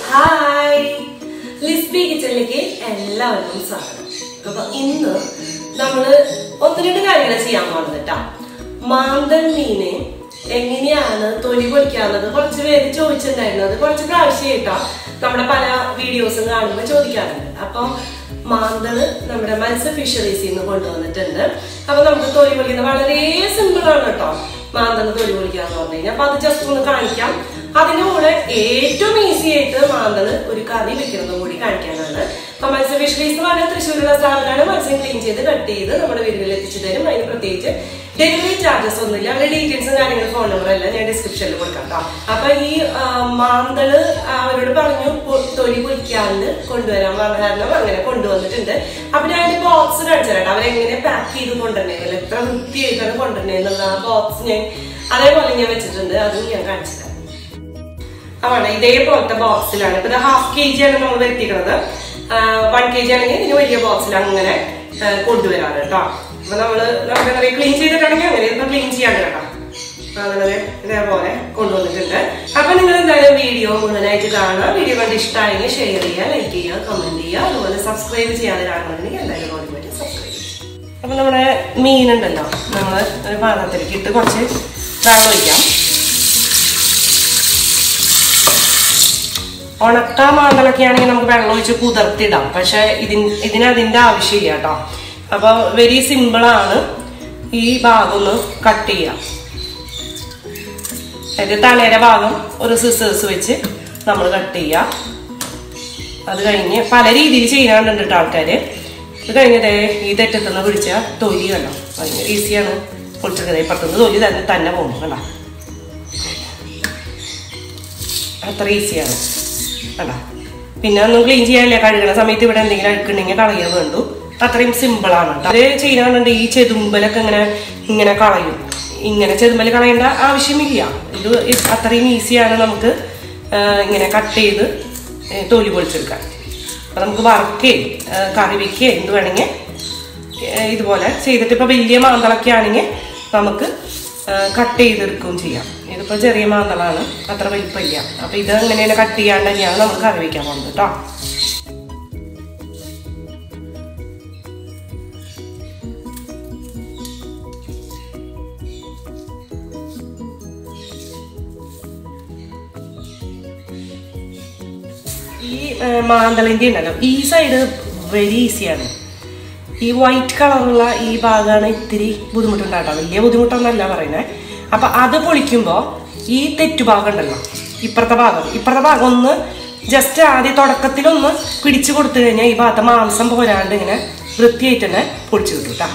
Hi ലിസ്ബി കിച്ചണിലേക്ക് എല്ലാവർക്കും സ്വാഗതം അപ്പൊ ഇന്ന് നമ്മള് ഒന്ന് രണ്ട് കാര്യങ്ങൾ ചെയ്യാൻ പോകുന്നത് കേട്ടാ മാന്തൽ മീന് എങ്ങനെയാണ് തൊലി പൊളിക്കാവുന്നത് കുറച്ച് പേര് ചോദിച്ചിട്ടുണ്ടായിരുന്നത് കുറച്ച് പ്രാവശ്യമായിട്ടാ നമ്മുടെ പല വീഡിയോസും കാണുമ്പോൾ ചോദിക്കാറുണ്ട് അപ്പം മാന്തള് നമ്മുടെ മത്സ്യ ഫിഷറീസിൽ നിന്ന് കൊണ്ടുവന്നിട്ടുണ്ട് അപ്പൊ നമുക്ക് തൊലി പൊളിക്കുന്നത് വളരെ സിമ്പിൾ ആണ് കേട്ടോ മാന്തള് തൊലി പൊളിക്കാന്ന് പറഞ്ഞു കഴിഞ്ഞാൽ അപ്പൊ അത് ജസ്റ്റ് ഒന്ന് കാണിക്കാം അതിന്റെ കൂടെ ഏറ്റവും ഈസി ആയിട്ട് മാന്തള് ഒരു കറി വെക്കുന്നത് കൂടി കാണിക്കാനാണ് അപ്പൊ മത്സ്യ ഫിഷറീസ് എന്ന് പറഞ്ഞാൽ തൃശ്ശൂരുള്ള സ്ഥാപനമാണ് മത്സ്യം ക്ലീൻ ചെയ്ത് കട്ട് ചെയ്ത് നമ്മുടെ വീടുകളിൽ എത്തിച്ചു തരും അതിന് പ്രത്യേകിച്ച് ഡെലിവറി ചാർജസ് ഒന്നുമില്ല അവരുടെ ഡീറ്റെയിൽസും കാര്യങ്ങളും ഫോൺ നമ്പർ എല്ലാം ഞാൻ ഡിസ്ക്രിപ്ഷനിൽ കൊടുക്കാം കേട്ടോ അപ്പൊ ഈ ആ, മാന്തള് അവരോട് പറഞ്ഞു പൊ- തൊലി പൊളിക്കാണ്ട് കൊണ്ടുവരാൻ പറഞ്ഞ കാരണം അങ്ങനെ കൊണ്ടുവന്നിട്ടുണ്ട് അപ്പൊ ഞാൻ ബോക്സ് കാണിച്ചു തരാം അവരെങ്ങനെ പാക്ക് ചെയ്ത് കൊണ്ടുവരണേ എത്ര വൃത്തിയായിട്ടാണ് കൊണ്ടുവരണേ എന്നുള്ള ആ ബോക്സ് ഞാൻ അതേപോലെ ഞാൻ വെച്ചിട്ടുണ്ട് അതും ഞാൻ കാണിച്ചു തരാം ആണ് ഇതേപോലത്തെ ബോക്സിലാണ് ഇപ്പൊ ഇത് ഹാഫ് കെ ജി ആണ് നമ്മൾ വരുത്തിക്കുന്നത് വൺ കെ ജി ആണെങ്കിൽ ഇതിന് വലിയ ബോക്സിൽ അങ്ങനെ ആ, കൊണ്ടുവരാറ് കേട്ടോ അപ്പൊ നമ്മള് നമുക്ക് എന്താ ക്ലീൻ ചെയ്തിട്ടാണെങ്കിൽ അങ്ങനെ ഇപ്പൊ ക്ലീൻ ചെയ്യാണ്ട് കേട്ടോ അങ്ങനെ ഇതേപോലെ കൊണ്ടുവന്നിട്ടുണ്ട് അപ്പൊ നിങ്ങൾ എന്തായാലും വീഡിയോ മുഴുവനായിട്ട് കാണുക വീഡിയോ കണ്ട് ഇഷ്ടമായെങ്കിൽ ഷെയർ ചെയ്യുക ലൈക്ക് ചെയ്യുക കമന്റ് ചെയ്യുക അതുപോലെ സബ്സ്ക്രൈബ് ചെയ്യാതെ കാണുന്നുണ്ടെങ്കിൽ എന്തായാലും ഓടി സബ്സ്ക്രൈബ് ചെയ്യുക അപ്പൊ നമ്മുടെ മീനുണ്ടല്ലോ നമ്മൾ ഒരു പാത്രത്തിലേക്ക് ഇട്ട് കുറച്ച് വെള്ളം ഒഴിക്കാം ഉണക്ക മാന്തളൊക്കെ ആണെങ്കിൽ നമുക്ക് വെള്ളം ഒഴിച്ച് കുതിർത്തിടാം പക്ഷെ ഇതിന് ഇതിന് അതിന്റെ ആവശ്യമില്ല കേട്ടോ അപ്പൊ വെരി സിമ്പിൾ ആണ് ഈ ഭാഗം ഒന്ന് കട്ട് ചെയ്യാം അതായത് തലയുടെ ഭാഗം ഒരു സിസേഴ്സ് വെച്ച് നമ്മൾ കട്ട് ചെയ്യാം അത് കഴിഞ്ഞ് പല രീതിയിൽ ചെയ്യാനുണ്ട് കേട്ടോ ആൾക്കാര് ഇത് കഴിഞ്ഞതേ ഈ തെറ്റത്തുനിന്ന് പിടിച്ച തൊലി കണ്ടോ ഭയങ്കര ഈസിയാണ് പൊളിച്ചെടുക്കുന്നത് ഇപ്പുറത്തുനിന്ന് തൊലി തന്നെ തന്നെ പോകും കണ്ടോ അത്ര ഈസിയാണ് കണ്ടോ പിന്നെ ഒന്നും ക്ലീൻ ചെയ്യാനില്ല കഴുകണ സമയത്ത് ഇവിടെ എന്തെങ്കിലും അഴുക്കുണ്ടെങ്കിൽ കളയാൻ വേണ്ടു അത്രയും സിമ്പിൾ ആണ് കേട്ടോ അത് ചെയ്യാനുണ്ട് ഈ ചെതുമ്പലൊക്കെ ഇങ്ങനെ ഇങ്ങനെ കളയും ഇങ്ങനെ ചെതുമ്പൽ കളയേണ്ട ആവശ്യമില്ല ഇത് അത്രയും ഈസിയാണ് നമുക്ക് ആ, ഇങ്ങനെ കട്ട് ചെയ്ത് ഏ, തൊലി പൊളിച്ചെടുക്കാൻ അപ്പൊ നമുക്ക് വറക്കേ കറി വെക്കേ എന്ത് വേണമെങ്കിൽ ഏ, ഇതുപോലെ ചെയ്തിട്ട് ഇപ്പൊ വലിയ മാന്തളൊക്കെ ആണെങ്കിൽ നമുക്ക് കട്ട് ചെയ്തെടുക്കുകയും ചെയ്യാം ഇതിപ്പോ ചെറിയ മാന്തളാണ് അത്ര വലിപ്പമില്ല അപ്പൊ ഇത് അങ്ങനെയാണ് കട്ട് ചെയ്യാണ്ട് തന്നെയാണ് നമുക്ക് കറി വെക്കാൻ പോകുന്നത് കേട്ടോ ഈ മാന്തളിന്റെ ഉണ്ടല്ലോ ഈ സൈഡ് വെരി ഈസിയാണ് ഈ വൈറ്റ് കളറുള്ള ഈ ഭാഗമാണ് ഇത്തിരി ബുദ്ധിമുട്ടുണ്ടാട്ടോ വലിയ ബുദ്ധിമുട്ടൊന്നല്ല പറയുന്നത് അപ്പൊ അത് പൊളിക്കുമ്പോ ഈ തെറ്റുഭാഗം ഉണ്ടല്ലോ ഇപ്പുറത്തെ ഭാഗം ഇപ്പുറത്തെ ഭാഗം ഒന്ന് ജസ്റ്റ് ആദ്യം തുടക്കത്തിലൊന്ന് പിടിച്ചു കൊടുത്തു കഴിഞ്ഞാൽ ഈ ഭാഗത്തെ മാംസം പോരാണ്ട് ഇങ്ങനെ വൃത്തിയായിട്ട് തന്നെ പൊളിച്ചു കിട്ടും കേട്ടോ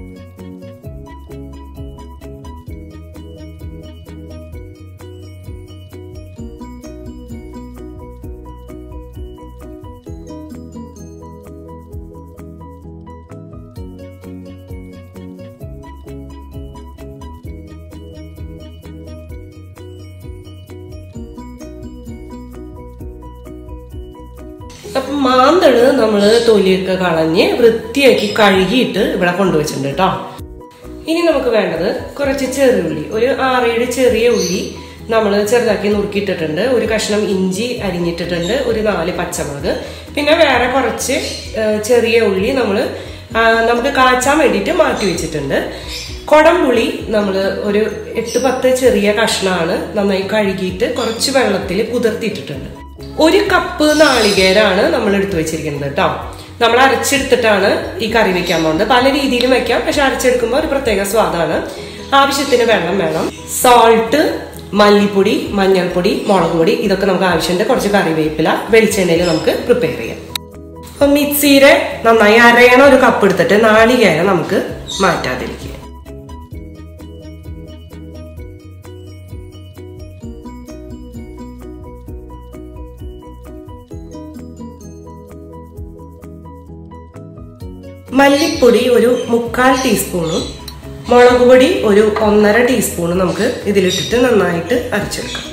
അപ്പൊ മാന്തള് നമ്മള് തൊലിയൊക്കെ കളഞ്ഞ് വൃത്തിയാക്കി കഴുകിയിട്ട് ഇവിടെ കൊണ്ടുവച്ചിട്ടുണ്ട് കേട്ടോ ഇനി നമുക്ക് വേണ്ടത് കുറച്ച് ചെറിയുള്ളി ഒരു ആറേഴ് ചെറിയ ഉള്ളി നമ്മൾ ചെറുതാക്കി നുറുക്കിയിട്ടിട്ടുണ്ട് ഒരു കഷ്ണം ഇഞ്ചി അരിഞ്ഞിട്ടിട്ടുണ്ട് ഒരു നാല് പച്ചമുളക് പിന്നെ വേറെ കുറച്ച് ആ, ചെറിയ ഉള്ളി നമ്മൾ നമുക്ക് കാച്ചാൻ വേണ്ടിയിട്ട് മാറ്റി വെച്ചിട്ടുണ്ട് കൊടംപുളി നമ്മൾ ഒരു എട്ട് പത്ത് ചെറിയ കഷ്ണമാണ് നന്നായി കഴുകിയിട്ട് കുറച്ച് വെള്ളത്തിൽ കുതിർത്തിയിട്ടിട്ടുണ്ട് ഒരു കപ്പ് നാളികേരാണ് നമ്മൾ എടുത്തു വെച്ചിരിക്കുന്നത് കേട്ടോ നമ്മൾ അരച്ചെടുത്തിട്ടാണ് ഈ കറി വെക്കാൻ പോകുന്നത് പല രീതിയിലും വെക്കാം പക്ഷെ അരച്ചെടുക്കുമ്പോൾ ഒരു പ്രത്യേക സ്വാദാണ് ആവശ്യത്തിന് വെള്ളം വേണം സോൾട്ട് മല്ലിപ്പൊടി മഞ്ഞൾപ്പൊടി മുളക് പൊടി ഇതൊക്കെ നമുക്ക് ആവശ്യമുണ്ട് കുറച്ച് കറിവേപ്പില വെളിച്ചെണ്ണയിൽ നമുക്ക് പ്രിപ്പയർ ചെയ്യാം അപ്പൊ മിക്സിയുടെ നന്നായി അരയണ ഒരു കപ്പ് എടുത്തിട്ട് നാളികേരം നമുക്ക് മാറ്റാതിരിക്കുക മല്ലിപ്പൊടി ഒരു മുക്കാൽ ടീസ്പൂണും മുളക് പൊടി ഒരു ഒന്നര ടീസ്പൂണും നമുക്ക് ഇതിലിട്ടിട്ട് നന്നായിട്ട് അരച്ചെടുക്കാം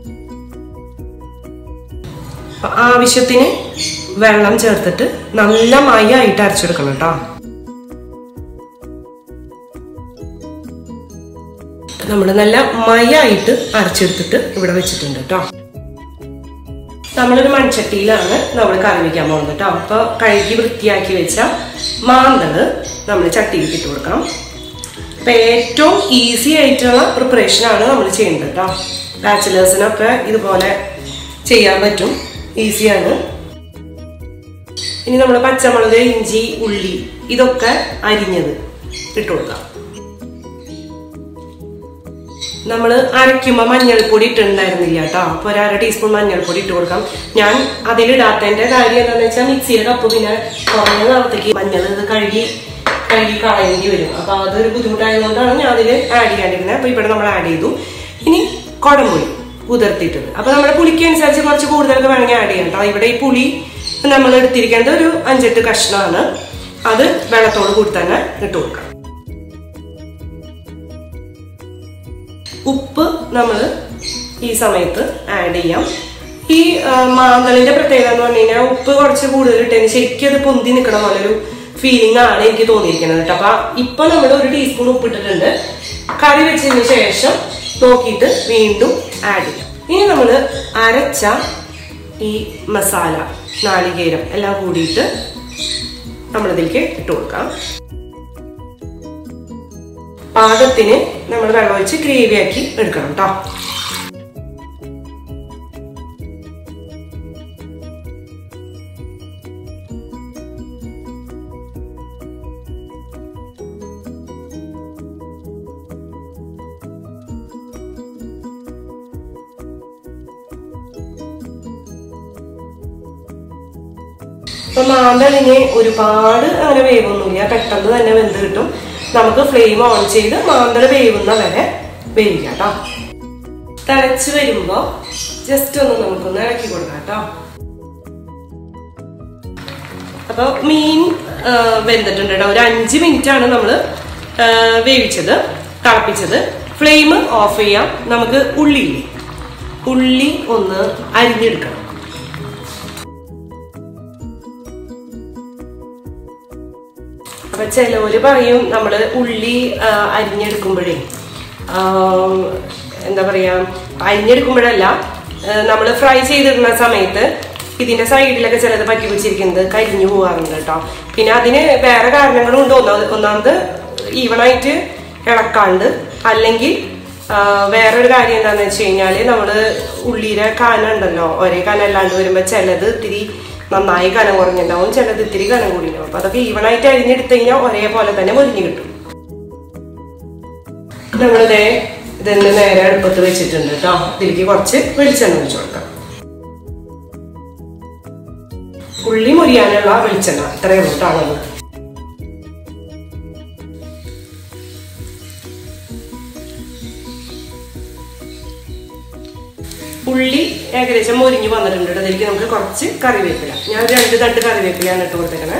അപ്പൊ ആവശ്യത്തിന് വെള്ളം ചേർത്തിട്ട് നല്ല മയായിട്ട് അരച്ചെടുക്കണം കേട്ടോ നമ്മൾ നല്ല മയായിട്ട് അരച്ചെടുത്തിട്ട് ഇവിടെ വെച്ചിട്ടുണ്ട് കേട്ടോ നമ്മളൊരു മൺചട്ടിയിലാണ് നമ്മൾ കറി വയ്ക്കാൻ പോകുന്നത് കേട്ടോ അപ്പോൾ കഴുകി വൃത്തിയാക്കി വെച്ച മാന്തള് നമ്മൾ ചട്ടിയിൽ ഇട്ട് കൊടുക്കാം അപ്പം ഏറ്റവും ഈസി ആയിട്ടുള്ള പ്രിപ്പറേഷനാണ് നമ്മൾ ചെയ്യേണ്ടത് കേട്ടോ ബാച്ചിലേഴ്സിനൊക്കെ ഇതുപോലെ ചെയ്യാൻ പറ്റും ഈസിയാണ് ഇനി നമ്മൾ പച്ചമുളക് ഇഞ്ചി ഉള്ളി ഇതൊക്കെ അരിഞ്ഞത് ഇട്ട് കൊടുക്കാം നമ്മൾ അരയ്ക്കുമ്പോൾ മഞ്ഞൾപ്പൊടി ഇട്ടിട്ടുണ്ടായിരുന്നില്ല കേട്ടോ അപ്പോൾ ഒരു അര ടീസ്പൂൺ മഞ്ഞൾപ്പൊടി ഇട്ട് കൊടുക്കാം ഞാൻ അതിലിടാത്തതിന്റെ കാര്യം എന്താണെന്ന് വെച്ചാൽ മിക്സിയുടെ കപ്പ് പിന്നെ കുറഞ്ഞ നാളത്തേക്ക് മഞ്ഞൾ ഇത് കഴുകി കഴുകി കളയേണ്ടി വരും അപ്പൊ അതൊരു ബുദ്ധിമുട്ടായതുകൊണ്ടാണ് ഞാൻ അതിൽ ആഡ് ചെയ്യാണ്ടിരുന്നത് അപ്പൊ ഇവിടെ നമ്മൾ ആഡ് ചെയ്തു ഇനി കുടംപുളി കുതിർത്തിട്ടത് അപ്പൊ നമ്മുടെ പുളിക്ക് അനുസരിച്ച് കുറച്ച് കൂടുതലൊക്കെ വേണമെങ്കിൽ ആഡ് ചെയ്യാം കേട്ടോ ഇവിടെ ഈ പുളി നമ്മൾ എടുത്തിരിക്കേണ്ടത് ഒരു അഞ്ചെട്ട് കഷ്ണമാണ് അത് വെള്ളത്തോട് കൂടി തന്നെ ഇട്ട് കൊടുക്കാം ഉപ്പ് നമ്മൾ ഈ സമയത്ത് ആഡ് ചെയ്യാം ഈ ആ, മാന്തളിന്റെ പ്രത്യേകത എന്ന് പറഞ്ഞു കഴിഞ്ഞാൽ ഉപ്പ് കുറച്ച് കൂടുതൽ ഇട്ടതിന് ശരിക്കും അത് പൊന്തി നിൽക്കണ പോലെ ഒരു ഫീലിംഗ് ആണ് എനിക്ക് തോന്നിയിരിക്കുന്നത് കേട്ടോ അപ്പൊ ഇപ്പൊ നമ്മൾ ഒരു ടീസ്പൂൺ ഉപ്പ് ഇട്ടിട്ടുണ്ട് കറി വെച്ചതിന് ശേഷം നോക്കിയിട്ട് വീണ്ടും ആഡ് ചെയ്യാം ഇനി നമ്മൾ അരച്ച ഈ മസാല നാളികേരം എല്ലാം കൂടിയിട്ട് നമ്മളിതിലേക്ക് ഇട്ട് കൊടുക്കാം പാകത്തിന് നമ്മൾ വെള്ളം ഒഴിച്ച് ഗ്രേവി ആക്കി എടുക്കണം കേട്ടോ അപ്പൊ മാന്തളിന് ഒരുപാട് അങ്ങനെ വേവൊന്നുമില്ല പെട്ടെന്ന് തന്നെ വെന്ത് കിട്ടും നമുക്ക് ഫ്ലെയിം ഓൺ ചെയ്ത് മാന്തള വേവുന്ന വരെ വേവിക്കാം കേട്ടോ തിളച്ച് വരുമ്പോ ജസ്റ്റ് ഒന്ന് നമുക്കൊന്ന് ഇളക്കി കൊടുക്കാം കേട്ടോ അപ്പൊ മീൻ ആ, വെന്തിട്ടുണ്ട് കേട്ടോ ഒരു അഞ്ച് മിനിറ്റ് ആണ് നമ്മൾ വേവിച്ചത് തിളപ്പിച്ചത് ഫ്ലെയിം ഓഫ് ചെയ്യാം നമുക്ക് ഉള്ളി ഉള്ളി ഒന്ന് അരിഞ്ഞെടുക്കണം അപ്പൊ ചിലവര് പറയും നമ്മള് ഉള്ളി ആ, അരിഞ്ഞെടുക്കുമ്പോഴേ ആ, എന്താ പറയാ അരിഞ്ഞെടുക്കുമ്പോഴല്ല നമ്മൾ ഫ്രൈ ചെയ്തിടുന്ന സമയത്ത് ഇതിന്റെ സൈഡിലൊക്കെ ചിലത് പറ്റി വെച്ചിരിക്കുന്നത് കരിഞ്ഞു പോകാറുണ്ട് കേട്ടോ പിന്നെ അതിന് വേറെ കാരണങ്ങളും ഉണ്ട് ഒന്നാമത് ഒന്നാമത് ഈവണായിട്ട് ഇളക്കാണ്ട് അല്ലെങ്കിൽ ആ, വേറൊരു കാര്യം എന്താന്ന് വെച്ച് കഴിഞ്ഞാല് നമ്മള് ഉള്ളിയുടെ കന ഉണ്ടല്ലോ ഒരേ കന അല്ലാണ്ട് വരുമ്പോ ചിലത് ഇത്തിരി നന്നായി കനം കുറഞ്ഞിട്ടുണ്ടാവും ചിലത് ഇത്തിരി കനം കൂടി ഉണ്ടാവും അപ്പൊ അതൊക്കെ ഈവണായിട്ട് അരിഞ്ഞെടുത്ത് കഴിഞ്ഞാൽ ഒരേപോലെ തന്നെ മുരിഞ്ഞു കിട്ടും നമ്മളിതേ ഇതന്നെ നേരെ അടുപ്പത്ത് വെച്ചിട്ടുണ്ട് കേട്ടോ ഇതിലേക്ക് കുറച്ച് വെളിച്ചെണ്ണ ഒഴിച്ചു കൊടുക്കാം ഉള്ളി മുരിയാനുള്ള വെളിച്ചെണ്ണ ഇത്രയും കേട്ടോ നമ്മൾ ഉള്ളി ഏകദേശം മൊരിഞ്ഞ് വന്നിട്ടുണ്ട് കേട്ടോ. അതിലേക്ക് നമുക്ക് കുറച്ച് കറിവേപ്പില ഞാൻ രണ്ട് തണ്ട് കറിവേപ്പിലയാണ് ഇട്ട് കൊടുത്തേക്കണേ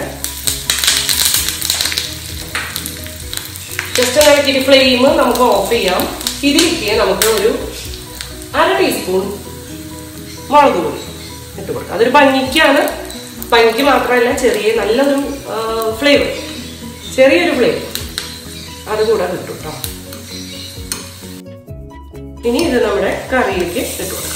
ജസ്റ്റ് ഇളക്കിയിട്ട് ഫ്ലെയിം നമുക്ക് ഓഫ് ചെയ്യാം ഇതിലേക്ക് നമുക്ക് ഒരു അര ടീസ്പൂൺ മുളക് പൊടി ഇട്ട് കൊടുക്കാം അതൊരു ഭംഗിക്കാണ് ഭംഗിക്ക് മാത്രമല്ല ചെറിയ നല്ലൊരു ഫ്ലേവർ ചെറിയൊരു ഫ്ലേവർ അത് കൂടെ കിട്ടും കേട്ടോ ഇനി ഇത് നമ്മുടെ കറിയിലേക്ക് ഇട്ട് കൊടുക്കാം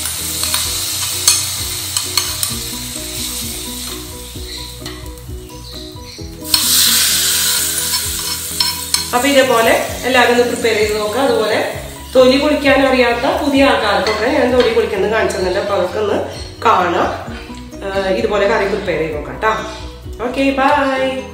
അപ്പൊ ഇതേപോലെ എല്ലാവരും ഒന്ന് പ്രിപ്പയർ ചെയ്ത് നോക്കാം അതുപോലെ തൊലി പൊളിക്കാൻ അറിയാത്ത പുതിയ ആൾക്കാർക്കൊക്കെ ഞാൻ തൊലി പൊളിക്കുന്നത് കാണിച്ചു തന്നില്ല അപ്പൊ അതൊക്കെ ഒന്ന് കാണാം ആ, ഇതുപോലെ കറി പ്രിപ്പയർ ചെയ്ത് നോക്കാം കേട്ടോ ഓക്കെ ബൈ